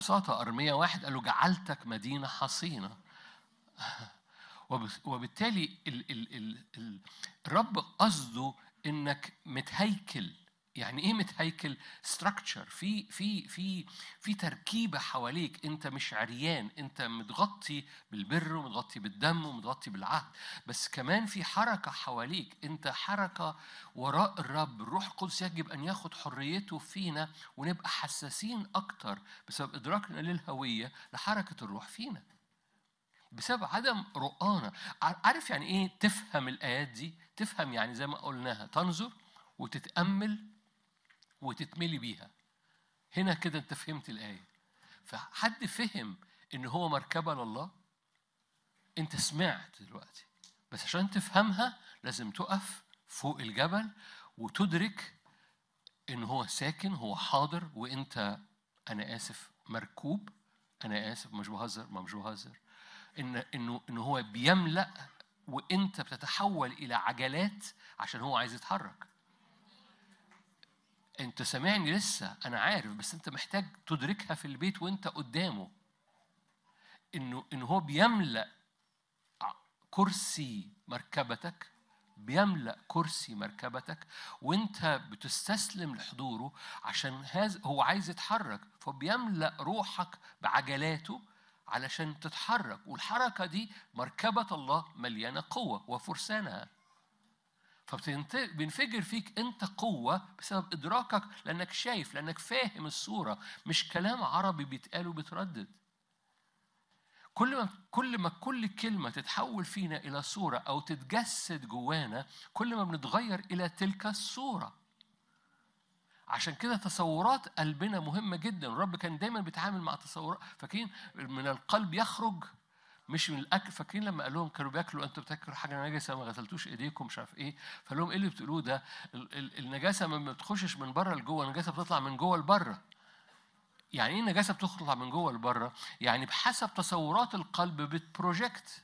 ببساطة أرمية واحد قال له جعلتك مدينة حصينة وب- وبالتالي ال ال ال ال الرب قصده انك متهيكل يعني ايه متهيكل ستراكشر في في في في تركيبه حواليك انت مش عريان انت متغطي بالبر ومتغطي بالدم ومتغطي بالعهد بس كمان في حركه حواليك انت حركه وراء الرب الروح القدس يجب ان ياخد حريته فينا ونبقى حساسين اكتر بسبب ادراكنا للهويه لحركه الروح فينا بسبب عدم رؤانة ع- عارف يعني ايه تفهم الآيات دي تفهم يعني زي ما قلناها تنظر وتتأمل وتتملي بيها هنا كده انت فهمت الآية فحد فهم ان هو مركبة لله انت سمعت دلوقتي بس عشان تفهمها لازم تقف فوق الجبل وتدرك ان هو ساكن هو حاضر وانت انا اسف مركوب انا اسف مش بهزر ما مش بهزر ان انه ان هو بيملا وانت بتتحول الى عجلات عشان هو عايز يتحرك انت سامعني لسه انا عارف بس انت محتاج تدركها في البيت وانت قدامه انه انه هو بيملا ع- كرسي مركبتك بيملا كرسي مركبتك وانت بتستسلم لحضوره عشان هذا هو عايز يتحرك فبيملا روحك بعجلاته علشان تتحرك والحركه دي مركبه الله مليانه قوه وفرسانها فبينفجر فيك انت قوه بسبب ادراكك لانك شايف لانك فاهم الصوره مش كلام عربي بيتقال وبيتردد كل ما كل ما كل كلمه تتحول فينا الى صوره او تتجسد جوانا كل ما بنتغير الى تلك الصوره عشان كده تصورات قلبنا مهمه جدا الرب كان دايما بيتعامل مع تصورات فاكرين من القلب يخرج مش من الاكل فاكرين لما قال لهم كانوا بياكلوا انتوا بتاكلوا حاجه نجسه ما غسلتوش ايديكم مش عارف ايه فقال لهم ايه اللي بتقولوه ده ال- ال- النجاسه ما بتخشش من بره لجوه النجاسه بتطلع من جوه لبره يعني ايه النجاسه بتطلع من جوه لبره يعني بحسب تصورات القلب بتبروجكت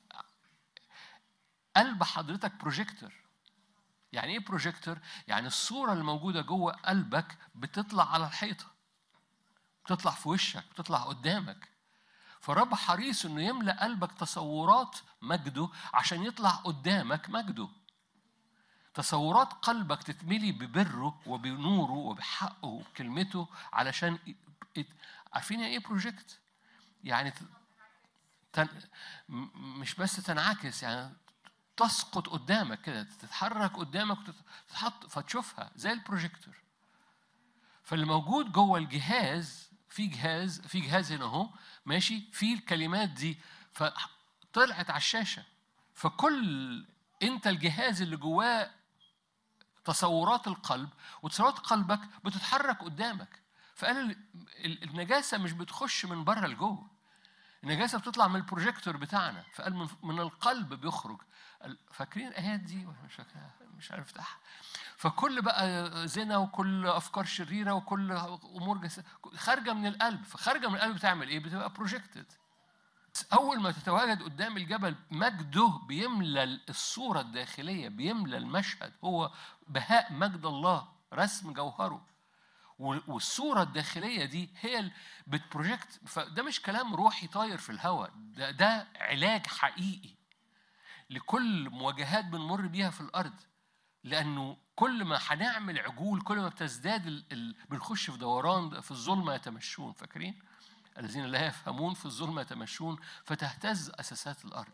قلب حضرتك بروجيكتور يعني ايه بروجيكتور يعني الصوره اللي موجوده جوه قلبك بتطلع على الحيطه بتطلع في وشك بتطلع قدامك فرب حريص انه يملا قلبك تصورات مجده عشان يطلع قدامك مجده تصورات قلبك تتملي ببره وبنوره وبحقه وبكلمته علشان ي- ي- عارفين يعني ايه بروجكت يعني ت- تن... م- مش بس تنعكس يعني تسقط قدامك كده تتحرك قدامك وتتحط فتشوفها زي البروجيكتور فاللي موجود جوه الجهاز في جهاز في جهاز هنا اهو ماشي في الكلمات دي فطلعت على الشاشه فكل انت الجهاز اللي جواه تصورات القلب وتصورات قلبك بتتحرك قدامك فقال ال- ال- النجاسه مش بتخش من بره لجوه النجاسه بتطلع من البروجيكتور بتاعنا فقال من, من القلب بيخرج ال- فاكرين الايات دي ولا مش فاكرها مش عارف افتحها فكل بقى زنا وكل افكار شريره وكل امور جس... خارجه من القلب فخارجه من القلب بتعمل ايه بتبقى بروجيكتد اول ما تتواجد قدام الجبل مجده بيملى الصوره الداخليه بيملى المشهد هو بهاء مجد الله رسم جوهره والصوره الداخليه دي هي اللي بتبروجكت فده مش كلام روحي طاير في الهواء ده ده علاج حقيقي لكل مواجهات بنمر بيها في الارض لانه كل ما هنعمل عجول كل ما بتزداد ال... ال... بنخش في دوران في الظلمه يتمشون فاكرين الذين لا يفهمون في الظلمه يتمشون فتهتز اساسات الارض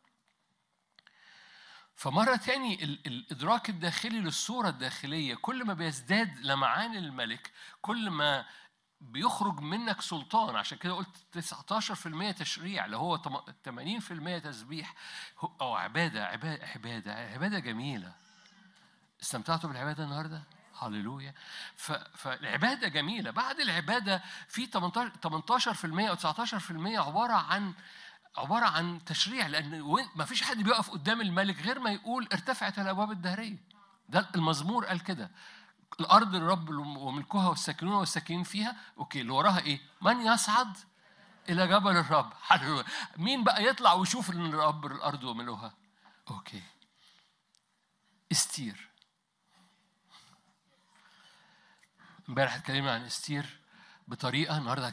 فمرة تاني ال- الإدراك الداخلي للصورة الداخلية كل ما بيزداد لمعان الملك كل ما بيخرج منك سلطان عشان كده قلت 19% تشريع اللي هو تم- 80% تسبيح هو- أو عبادة عبادة عبادة عبادة جميلة استمتعتوا بالعبادة النهاردة؟ هللويا ف- فالعبادة جميلة بعد العبادة في 18 18% أو 19% عبارة عن عبارة عن تشريع لأن وين- ما فيش حد بيقف قدام الملك غير ما يقول ارتفعت الأبواب الدهرية ده المزمور قال كده الأرض الرب وملكها والساكنون والساكنين فيها أوكي اللي وراها إيه؟ من يصعد إلى جبل الرب هللويا مين بقى يطلع ويشوف إن الرب الأرض وملوها؟ أوكي استير امبارح اتكلمنا عن استير بطريقه النهارده